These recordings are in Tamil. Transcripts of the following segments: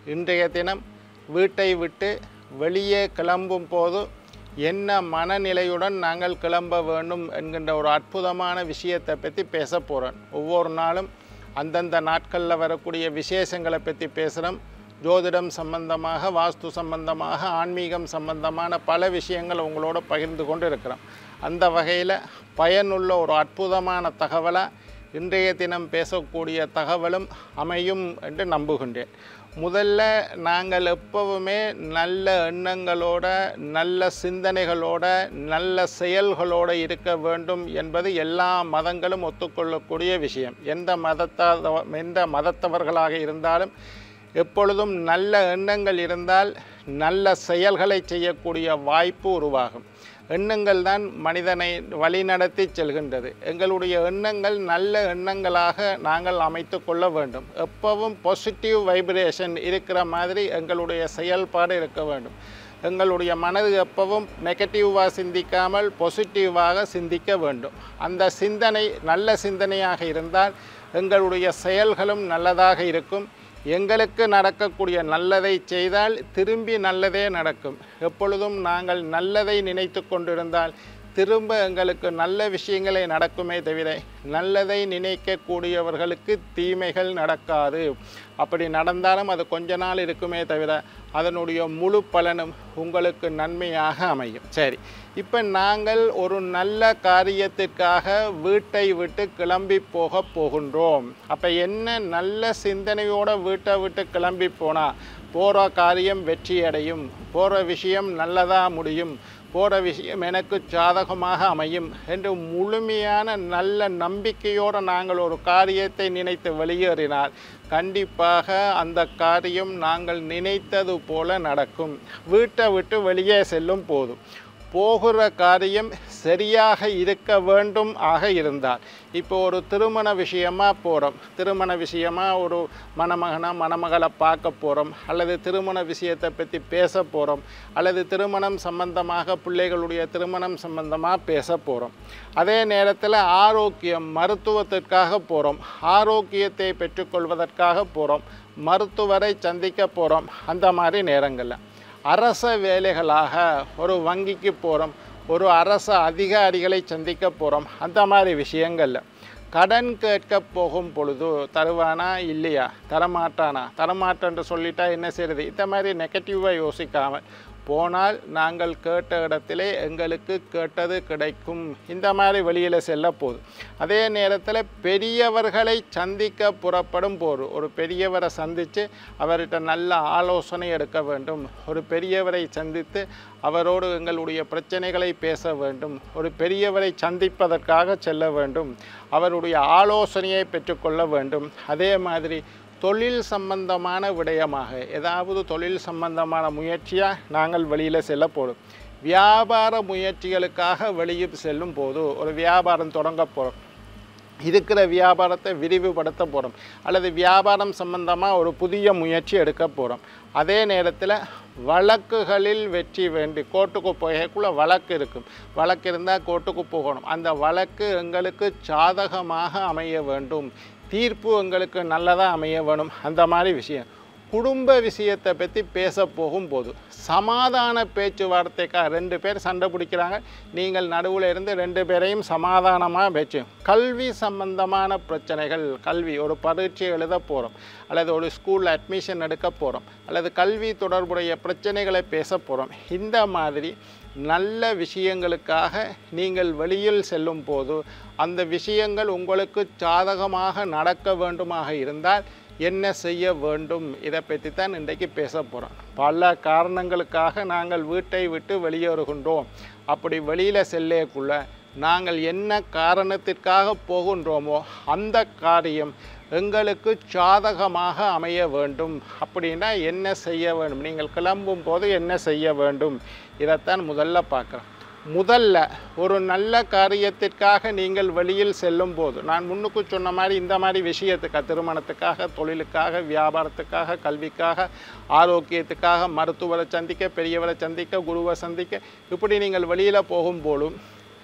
இன்றைய தினம் வீட்டை விட்டு வெளியே கிளம்பும் போது என்ன மனநிலையுடன் நாங்கள் கிளம்ப வேண்டும் என்கின்ற ஒரு அற்புதமான விஷயத்தை பற்றி பேச போகிறேன் ஒவ்வொரு நாளும் அந்தந்த நாட்களில் வரக்கூடிய விசேஷங்களை பற்றி பேசுகிறோம் ஜோதிடம் சம்பந்தமாக வாஸ்து சம்பந்தமாக ஆன்மீகம் சம்பந்தமான பல விஷயங்கள் உங்களோட பகிர்ந்து கொண்டு இருக்கிறோம் அந்த வகையில் பயனுள்ள ஒரு அற்புதமான தகவலாக இன்றைய தினம் பேசக்கூடிய தகவலும் அமையும் என்று நம்புகின்றேன் முதல்ல நாங்கள் எப்பவுமே நல்ல எண்ணங்களோட நல்ல சிந்தனைகளோட நல்ல செயல்களோட இருக்க வேண்டும் என்பது எல்லா மதங்களும் ஒத்துக்கொள்ளக்கூடிய விஷயம் எந்த மதத்தா எந்த மதத்தவர்களாக இருந்தாலும் எப்பொழுதும் நல்ல எண்ணங்கள் இருந்தால் நல்ல செயல்களை செய்யக்கூடிய வாய்ப்பு உருவாகும் எண்ணங்கள் தான் மனிதனை வழிநடத்தி செல்கின்றது எங்களுடைய எண்ணங்கள் நல்ல எண்ணங்களாக நாங்கள் அமைத்து கொள்ள வேண்டும் எப்பவும் பாசிட்டிவ் வைப்ரேஷன் இருக்கிற மாதிரி எங்களுடைய செயல்பாடு இருக்க வேண்டும் எங்களுடைய மனது எப்பவும் நெகட்டிவாக சிந்திக்காமல் பாசிட்டிவாக சிந்திக்க வேண்டும் அந்த சிந்தனை நல்ல சிந்தனையாக இருந்தால் எங்களுடைய செயல்களும் நல்லதாக இருக்கும் எங்களுக்கு நடக்கக்கூடிய நல்லதை செய்தால் திரும்பி நல்லதே நடக்கும் எப்பொழுதும் நாங்கள் நல்லதை நினைத்து கொண்டிருந்தால் திரும்ப எங்களுக்கு நல்ல விஷயங்களே நடக்குமே தவிர நல்லதை நினைக்கக்கூடியவர்களுக்கு தீமைகள் நடக்காது அப்படி நடந்தாலும் அது கொஞ்ச நாள் இருக்குமே தவிர அதனுடைய முழு பலனும் உங்களுக்கு நன்மையாக அமையும் சரி இப்போ நாங்கள் ஒரு நல்ல காரியத்திற்காக வீட்டை விட்டு கிளம்பி போக போகின்றோம் அப்போ என்ன நல்ல சிந்தனையோட வீட்டை விட்டு கிளம்பி போனால் போகிற காரியம் வெற்றியடையும் போகிற விஷயம் நல்லதாக முடியும் போகிற விஷயம் எனக்கு சாதகமாக அமையும் என்று முழுமையான நல்ல நம்பிக்கையோடு நாங்கள் ஒரு காரியத்தை நினைத்து வெளியேறினால் கண்டிப்பாக அந்த காரியம் நாங்கள் நினைத்தது போல நடக்கும் வீட்டை விட்டு வெளியே செல்லும் போதும் போகிற காரியம் சரியாக இருக்க வேண்டும் ஆக இருந்தால் இப்போ ஒரு திருமண விஷயமா போகிறோம் திருமண விஷயமா ஒரு மணமகனா மணமகளை பார்க்க போகிறோம் அல்லது திருமண விஷயத்தை பற்றி பேச போகிறோம் அல்லது திருமணம் சம்பந்தமாக பிள்ளைகளுடைய திருமணம் சம்பந்தமாக பேச போகிறோம் அதே நேரத்தில் ஆரோக்கியம் மருத்துவத்திற்காக போகிறோம் ஆரோக்கியத்தை பெற்றுக்கொள்வதற்காக போகிறோம் மருத்துவரை சந்திக்க போகிறோம் அந்த மாதிரி நேரங்களில் அரச வேலைகளாக ஒரு வங்கிக்கு போகிறோம் ஒரு அரச அதிகாரிகளை சந்திக்க போகிறோம் அந்த மாதிரி விஷயங்களில் கடன் கேட்க போகும் பொழுது தருவானா இல்லையா தரமாட்டானா தரமாட்டேன்னு சொல்லிட்டா என்ன செய்யறது இந்த மாதிரி நெகட்டிவாக யோசிக்காமல் போனால் நாங்கள் கேட்ட இடத்திலே எங்களுக்கு கேட்டது கிடைக்கும் இந்த மாதிரி வெளியில் செல்ல போகுது அதே நேரத்தில் பெரியவர்களை சந்திக்க புறப்படும் போது ஒரு பெரியவரை சந்தித்து அவர்கிட்ட நல்ல ஆலோசனை எடுக்க வேண்டும் ஒரு பெரியவரை சந்தித்து அவரோடு எங்களுடைய பிரச்சனைகளை பேச வேண்டும் ஒரு பெரியவரை சந்திப்பதற்காக செல்ல வேண்டும் அவருடைய ஆலோசனையை பெற்றுக்கொள்ள வேண்டும் அதே மாதிரி தொழில் சம்பந்தமான விடயமாக ஏதாவது தொழில் சம்பந்தமான முயற்சியாக நாங்கள் வெளியில் செல்ல போகிறோம் வியாபார முயற்சிகளுக்காக வெளியே செல்லும் போது ஒரு வியாபாரம் தொடங்க போகிறோம் இருக்கிற வியாபாரத்தை விரிவுபடுத்த போகிறோம் அல்லது வியாபாரம் சம்பந்தமாக ஒரு புதிய முயற்சி எடுக்க போகிறோம் அதே நேரத்தில் வழக்குகளில் வெற்றி வேண்டி கோர்ட்டுக்கு போகக்குள்ள வழக்கு இருக்கும் வழக்கு இருந்தால் கோர்ட்டுக்கு போகணும் அந்த வழக்கு எங்களுக்கு சாதகமாக அமைய வேண்டும் தீர்ப்பு எங்களுக்கு நல்லதாக அமைய வேணும் அந்த மாதிரி விஷயம் குடும்ப விஷயத்தை பற்றி பேச போகும்போது சமாதான பேச்சுவார்த்தைக்காக ரெண்டு பேர் சண்டை பிடிக்கிறாங்க நீங்கள் நடுவில் இருந்து ரெண்டு பேரையும் சமாதானமாக பேச்சு கல்வி சம்பந்தமான பிரச்சனைகள் கல்வி ஒரு பரீட்சை எழுத போகிறோம் அல்லது ஒரு ஸ்கூலில் அட்மிஷன் எடுக்க போகிறோம் அல்லது கல்வி தொடர்புடைய பிரச்சனைகளை பேச போகிறோம் இந்த மாதிரி நல்ல விஷயங்களுக்காக நீங்கள் வெளியில் செல்லும் போது அந்த விஷயங்கள் உங்களுக்கு சாதகமாக நடக்க வேண்டுமாக இருந்தால் என்ன செய்ய வேண்டும் இதை பற்றி தான் இன்றைக்கு பேச போகிறோம் பல காரணங்களுக்காக நாங்கள் வீட்டை விட்டு வெளியேறுகின்றோம் அப்படி வெளியில் செல்லக்குள்ள நாங்கள் என்ன காரணத்திற்காக போகின்றோமோ அந்த காரியம் எங்களுக்கு சாதகமாக அமைய வேண்டும் அப்படின்னா என்ன செய்ய வேண்டும் நீங்கள் கிளம்பும் போது என்ன செய்ய வேண்டும் இதைத்தான் முதல்ல பார்க்குறோம் முதல்ல ஒரு நல்ல காரியத்திற்காக நீங்கள் வெளியில் செல்லும் போது நான் முன்னுக்கு சொன்ன மாதிரி இந்த மாதிரி விஷயத்துக்கு திருமணத்துக்காக தொழிலுக்காக வியாபாரத்துக்காக கல்விக்காக ஆரோக்கியத்துக்காக மருத்துவரை சந்திக்க பெரியவரை சந்திக்க குருவை சந்திக்க இப்படி நீங்கள் வெளியில் போகும்போதும்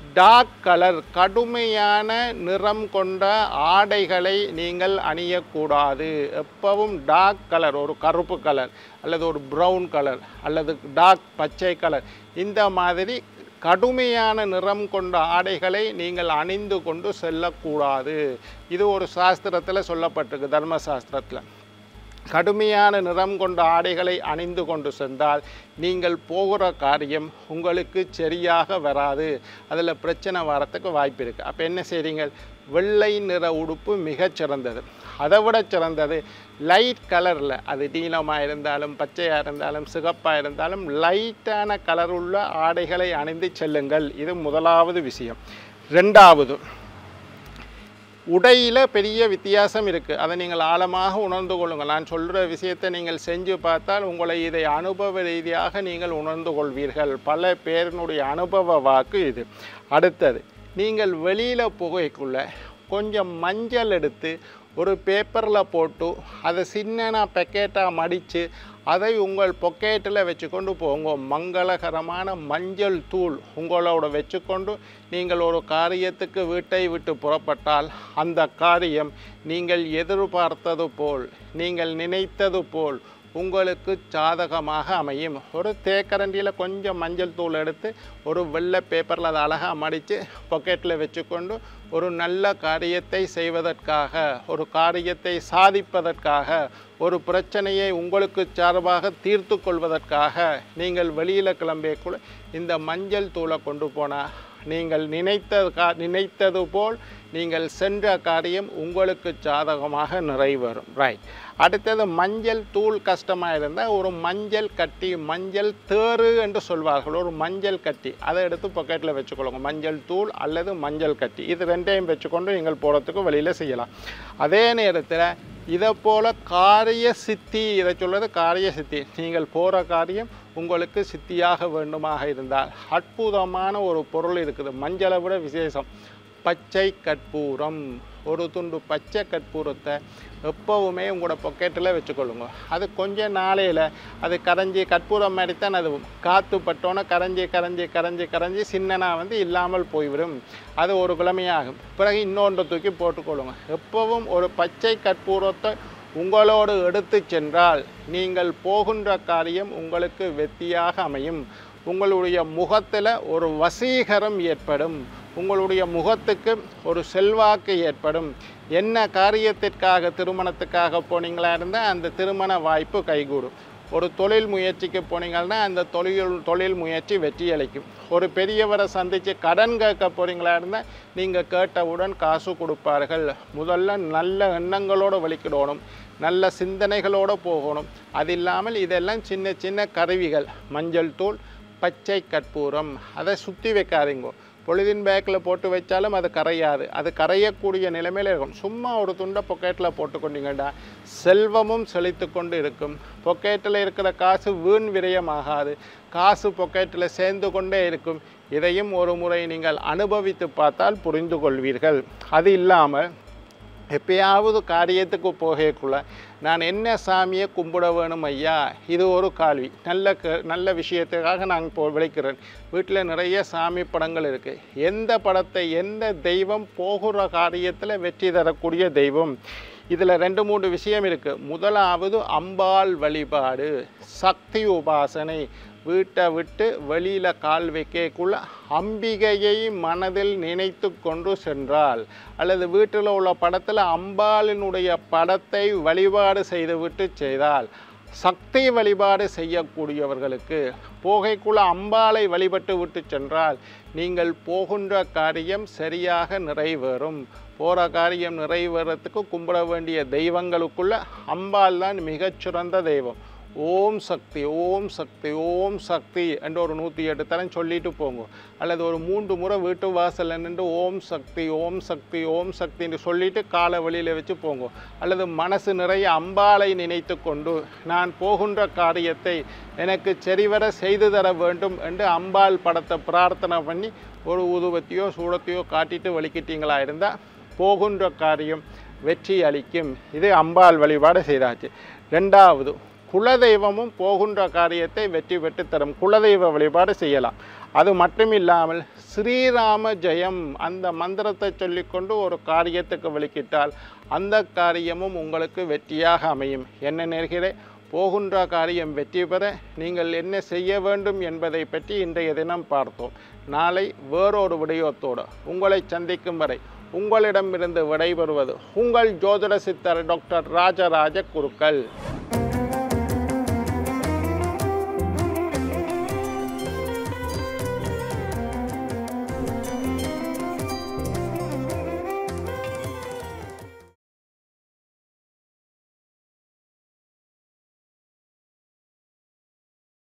டார்க் கலர் கடுமையான நிறம் கொண்ட ஆடைகளை நீங்கள் அணியக்கூடாது எப்பவும் டார்க் கலர் ஒரு கருப்பு கலர் அல்லது ஒரு ப்ரௌன் கலர் அல்லது டார்க் பச்சை கலர் இந்த மாதிரி கடுமையான நிறம் கொண்ட ஆடைகளை நீங்கள் அணிந்து கொண்டு செல்லக்கூடாது இது ஒரு சாஸ்திரத்தில் சொல்லப்பட்டிருக்கு தர்ம சாஸ்திரத்தில் கடுமையான நிறம் கொண்ட ஆடைகளை அணிந்து கொண்டு சென்றால் நீங்கள் போகிற காரியம் உங்களுக்கு சரியாக வராது அதில் பிரச்சனை வரத்துக்கு வாய்ப்பு இருக்குது அப்போ என்ன செய்றீங்க வெள்ளை நிற உடுப்பு மிகச் சிறந்தது அதை விட சிறந்தது லைட் கலரில் அது நீளமாக இருந்தாலும் பச்சையாக இருந்தாலும் சிகப்பாக இருந்தாலும் லைட்டான கலர் உள்ள ஆடைகளை அணிந்து செல்லுங்கள் இது முதலாவது விஷயம் ரெண்டாவது உடையில் பெரிய வித்தியாசம் இருக்குது அதை நீங்கள் ஆழமாக உணர்ந்து கொள்ளுங்கள் நான் சொல்கிற விஷயத்தை நீங்கள் செஞ்சு பார்த்தால் உங்களை இதை அனுபவ ரீதியாக நீங்கள் உணர்ந்து கொள்வீர்கள் பல பேரினுடைய அனுபவ வாக்கு இது அடுத்தது நீங்கள் வெளியில் புகைக்குள்ள கொஞ்சம் மஞ்சள் எடுத்து ஒரு பேப்பரில் போட்டு அதை சின்ன பெக்கெட்டாக மடித்து அதை உங்கள் பொக்கெட்டில் வச்சுக்கொண்டு போங்க மங்களகரமான மஞ்சள் தூள் உங்களோட வச்சுக்கொண்டு நீங்கள் ஒரு காரியத்துக்கு வீட்டை விட்டு புறப்பட்டால் அந்த காரியம் நீங்கள் எதிர்பார்த்தது போல் நீங்கள் நினைத்தது போல் உங்களுக்கு சாதகமாக அமையும் ஒரு தேக்கரண்டியில் கொஞ்சம் மஞ்சள் தூள் எடுத்து ஒரு வெள்ளை பேப்பரில் அதை அழகாக மடித்து பொக்கெட்டில் வச்சுக்கொண்டு ஒரு நல்ல காரியத்தை செய்வதற்காக ஒரு காரியத்தை சாதிப்பதற்காக ஒரு பிரச்சனையை உங்களுக்கு சார்பாக தீர்த்து கொள்வதற்காக நீங்கள் வெளியில் கிளம்பியக்குள்ள இந்த மஞ்சள் தூளை கொண்டு போனால் நீங்கள் நினைத்த கா நினைத்தது போல் நீங்கள் சென்ற காரியம் உங்களுக்கு சாதகமாக நிறைவேறும் ரைட் அடுத்தது மஞ்சள் தூள் கஷ்டமாக இருந்தால் ஒரு மஞ்சள் கட்டி மஞ்சள் தேறு என்று சொல்வார்கள் ஒரு மஞ்சள் கட்டி அதை எடுத்து பாக்கெட்டில் வச்சுக்கொள்ளுங்க மஞ்சள் தூள் அல்லது மஞ்சள் கட்டி இது ரெண்டையும் வச்சுக்கொண்டு நீங்கள் போகிறதுக்கு வெளியில் செய்யலாம் அதே நேரத்தில் இதை போல காரிய சித்தி இதை சொல்றது காரிய சித்தி நீங்கள் போகிற காரியம் உங்களுக்கு சித்தியாக வேண்டுமாக இருந்தால் அற்புதமான ஒரு பொருள் இருக்குது மஞ்சளை விட விசேஷம் பச்சை கற்பூரம் ஒரு துண்டு பச்சை கற்பூரத்தை எப்போவுமே உங்களோட பொக்கெட்டில் வச்சுக்கொள்ளுங்க அது கொஞ்ச நாளையில் அது கரைஞ்சி கற்பூரம் மாதிரி தான் அது காற்று பட்டோன்னே கரைஞ்சி கரைஞ்சி கரைஞ்சி கரைஞ்சி சின்னனா வந்து இல்லாமல் போய்விடும் அது ஒரு கிழமையாகும் பிறகு இன்னொன்று தூக்கி போட்டுக்கொள்ளுங்க எப்பவும் ஒரு பச்சை கற்பூரத்தை உங்களோடு எடுத்து சென்றால் நீங்கள் போகின்ற காரியம் உங்களுக்கு வெற்றியாக அமையும் உங்களுடைய முகத்தில் ஒரு வசீகரம் ஏற்படும் உங்களுடைய முகத்துக்கு ஒரு செல்வாக்கு ஏற்படும் என்ன காரியத்திற்காக திருமணத்துக்காக போனீங்களா இருந்தால் அந்த திருமண வாய்ப்பு கைகூடும் ஒரு தொழில் முயற்சிக்கு போனீங்கன்னா அந்த தொழில் தொழில் முயற்சி வெற்றி அளிக்கும் ஒரு பெரியவரை சந்தித்து கடன் கேட்க போறீங்களா இருந்தால் நீங்கள் கேட்டவுடன் காசு கொடுப்பார்கள் முதல்ல நல்ல எண்ணங்களோடு வலிக்கிடணும் நல்ல சிந்தனைகளோடு போகணும் அது இல்லாமல் இதெல்லாம் சின்ன சின்ன கருவிகள் மஞ்சள் தூள் பச்சை கற்பூரம் அதை சுற்றி வைக்காதீங்க பொழுதின் பேக்கில் போட்டு வச்சாலும் அது கரையாது அது கரையக்கூடிய நிலைமையில் இருக்கும் சும்மா ஒரு துண்டை பொக்கெட்டில் போட்டுக்கொண்டீங்கடா செல்வமும் செழித்து கொண்டு இருக்கும் பொக்கெட்டில் இருக்கிற காசு வீண் விரயமாகாது காசு பொக்கெட்டில் சேர்ந்து கொண்டே இருக்கும் இதையும் ஒரு முறை நீங்கள் அனுபவித்து பார்த்தால் புரிந்து கொள்வீர்கள் அது இல்லாமல் எப்பயாவது காரியத்துக்கு போகக்குள்ள நான் என்ன சாமியை கும்பிட வேணும் ஐயா இது ஒரு கேள்வி நல்ல க நல்ல விஷயத்துக்காக நான் இப்போ விளைக்கிறேன் வீட்டில் நிறைய சாமி படங்கள் இருக்குது எந்த படத்தை எந்த தெய்வம் போகிற காரியத்தில் வெற்றி தரக்கூடிய தெய்வம் இதில் ரெண்டு மூணு விஷயம் இருக்குது முதலாவது அம்பாள் வழிபாடு சக்தி உபாசனை வீட்டை விட்டு வெளியில் கால் வைக்கக்குள்ள அம்பிகையை மனதில் நினைத்து கொண்டு சென்றால் அல்லது வீட்டில் உள்ள படத்தில் அம்பாளினுடைய படத்தை வழிபாடு செய்துவிட்டு செய்தால் சக்தி வழிபாடு செய்யக்கூடியவர்களுக்கு போகைக்குள்ள அம்பாளை வழிபட்டு விட்டு சென்றால் நீங்கள் போகின்ற காரியம் சரியாக நிறைவேறும் போகிற காரியம் நிறைவேறத்துக்கு கும்பிட வேண்டிய தெய்வங்களுக்குள்ள அம்பாள் தான் மிகச்சிறந்த தெய்வம் ஓம் சக்தி ஓம் சக்தி ஓம் சக்தி என்று ஒரு நூற்றி எட்டு தரம் சொல்லிட்டு போங்க அல்லது ஒரு மூன்று முறை வீட்டு வாசல்ல நின்று ஓம் சக்தி ஓம் சக்தி ஓம் சக்தின்னு சொல்லிட்டு காலை வெளியில் வச்சு போங்க அல்லது மனசு நிறைய அம்பாளை நினைத்து கொண்டு நான் போகின்ற காரியத்தை எனக்கு சரிவர செய்து தர வேண்டும் என்று அம்பாள் படத்தை பிரார்த்தனை பண்ணி ஒரு ஊதுவத்தையோ சூடத்தையோ காட்டிட்டு வலிக்கிட்டீங்களா இருந்தால் போகின்ற காரியம் வெற்றி அளிக்கும் இது அம்பாள் வழிபாடு செய்தாச்சு ரெண்டாவது குலதெய்வமும் போகின்ற காரியத்தை வெற்றி பெற்று தரும் குலதெய்வ வழிபாடு செய்யலாம் அது மட்டும் இல்லாமல் ஸ்ரீராம ஜெயம் அந்த மந்திரத்தை சொல்லிக்கொண்டு ஒரு காரியத்துக்கு வெளிக்கிட்டால் அந்த காரியமும் உங்களுக்கு வெற்றியாக அமையும் என்ன நேர்கிறே போகின்ற காரியம் வெற்றி பெற நீங்கள் என்ன செய்ய வேண்டும் என்பதை பற்றி இன்றைய தினம் பார்த்தோம் நாளை வேறொரு விடயத்தோடு உங்களை சந்திக்கும் வரை உங்களிடமிருந்து விடைபெறுவது உங்கள் ஜோதிட சித்தர் டாக்டர் ராஜராஜ குருக்கள்